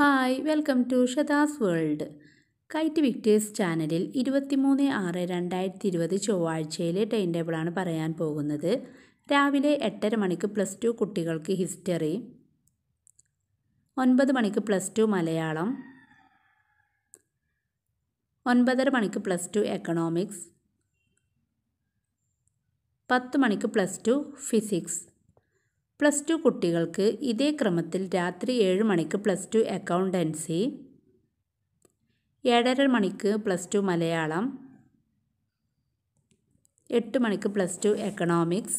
hi welcome to ഷദാസ് world KITE Victers ചാനലിൽ ഇരുപത്തിമൂന്ന് ആറ് രണ്ടായിരത്തി ഇരുപത് ചൊവ്വാഴ്ചയിലെ ടൈം ടേബിളാണ് പറയാൻ പോകുന്നത് രാവിലെ എട്ടര മണിക്ക് പ്ലസ് ടു കുട്ടികൾക്ക് ഹിസ്റ്ററി ഒൻപത് മണിക്ക് പ്ലസ് ടു മലയാളം ഒൻപതര മണിക്ക് പ്ലസ് ടു എക്കണോമിക്സ് പത്ത് മണിക്ക് plus two physics plus two കുട്ടികൾക്ക് ഇതേ ക്രമത്തിൽ രാത്രി ഏഴ് മണിക്ക് പ്ലസ് ടു അക്കൗണ്ടൻസി ഏഴര മണിക്ക് പ്ലസ് ടു മലയാളം എട്ട് മണിക്ക് പ്ലസ് ടു എക്കണോമിക്സ്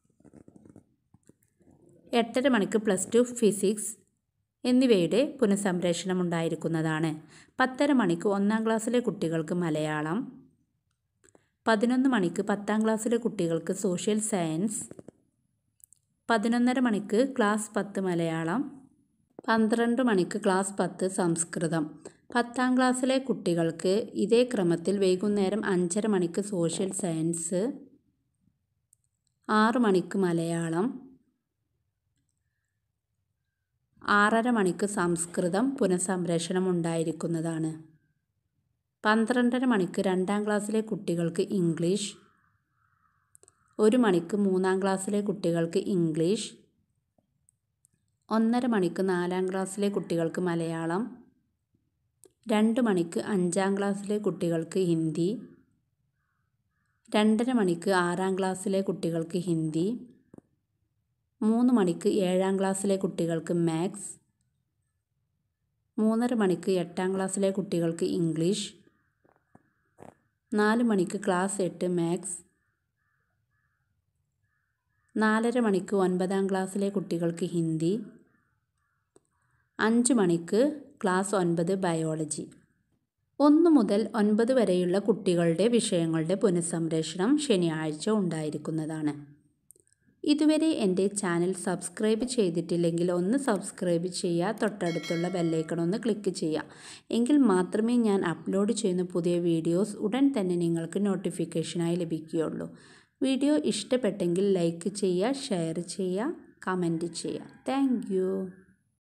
എട്ടര മണിക്ക് പ്ലസ് ടു ഫിസിക്സ് എന്നിവയുടെ പുനഃസംപ്രേഷണം ഉണ്ടായിരിക്കുന്നതാണ് പത്തര മണിക്ക് ഒന്നാം ക്ലാസ്സിലെ കുട്ടികൾക്ക് മലയാളം പതിനൊന്ന് മണിക്ക് പത്താം ക്ലാസ്സിലെ കുട്ടികൾക്ക് സോഷ്യൽ സയൻസ് പതിനൊന്നര മണിക്ക് ക്ലാസ് പത്ത് മലയാളം പന്ത്രണ്ട് മണിക്ക് ക്ലാസ് പത്ത് സംസ്കൃതം പത്താം ക്ലാസ്സിലെ കുട്ടികൾക്ക് ഇതേ ക്രമത്തിൽ വൈകുന്നേരം അഞ്ചര മണിക്ക് സോഷ്യൽ സയൻസ് ആറ് മണിക്ക് മലയാളം ആറര മണിക്ക് സംസ്കൃതം പുനഃസംപ്രേഷണം ഉണ്ടായിരിക്കുന്നതാണ് പന്ത്രണ്ടര മണിക്ക് രണ്ടാം ക്ലാസ്സിലെ കുട്ടികൾക്ക് ഇംഗ്ലീഷ് ഒരു മണിക്ക് മൂന്നാം ക്ലാസ്സിലെ കുട്ടികൾക്ക് ഇംഗ്ലീഷ് ഒന്നര മണിക്ക് നാലാം ക്ലാസ്സിലെ കുട്ടികൾക്ക് മലയാളം രണ്ട് മണിക്ക് അഞ്ചാം ക്ലാസ്സിലെ കുട്ടികൾക്ക് ഹിന്ദി രണ്ടര മണിക്ക് ആറാം ക്ലാസ്സിലെ കുട്ടികൾക്ക് ഹിന്ദി മൂന്ന് മണിക്ക് ഏഴാം ക്ലാസ്സിലെ കുട്ടികൾക്ക് മാത്സ് മൂന്നര മണിക്ക് എട്ടാം ക്ലാസ്സിലെ കുട്ടികൾക്ക് ഇംഗ്ലീഷ് നാല് മണിക്ക് ക്ലാസ് എട്ട് മാത്സ് നാലര മണിക്ക് ഒൻപതാം ക്ലാസ്സിലെ കുട്ടികൾക്ക് ഹിന്ദി അഞ്ച് മണിക്ക് ക്ലാസ് ഒൻപത് ബയോളജി ഒന്ന് മുതൽ ഒൻപത് വരെയുള്ള കുട്ടികളുടെ വിഷയങ്ങളുടെ പുനഃസംരക്ഷണം ശനിയാഴ്ച ഉണ്ടായിരിക്കുന്നതാണ് ഇതുവരെ എൻ്റെ ചാനൽ സബ്സ്ക്രൈബ് ചെയ്തിട്ടില്ലെങ്കിൽ ഒന്ന് സബ്സ്ക്രൈബ് ചെയ്യുക തൊട്ടടുത്തുള്ള ബെല്ലൈക്കൺ ഒന്ന് ക്ലിക്ക് ചെയ്യുക എങ്കിൽ മാത്രമേ ഞാൻ അപ്ലോഡ് ചെയ്യുന്ന പുതിയ വീഡിയോസ് ഉടൻ തന്നെ നിങ്ങൾക്ക് നോട്ടിഫിക്കേഷനായി ലഭിക്കുകയുള്ളൂ വീഡിയോ ഇഷ്ടപ്പെട്ടെങ്കിൽ ലൈക്ക് ചെയ്യുക ഷെയർ ചെയ്യുക കമൻറ്റ് ചെയ്യുക താങ്ക്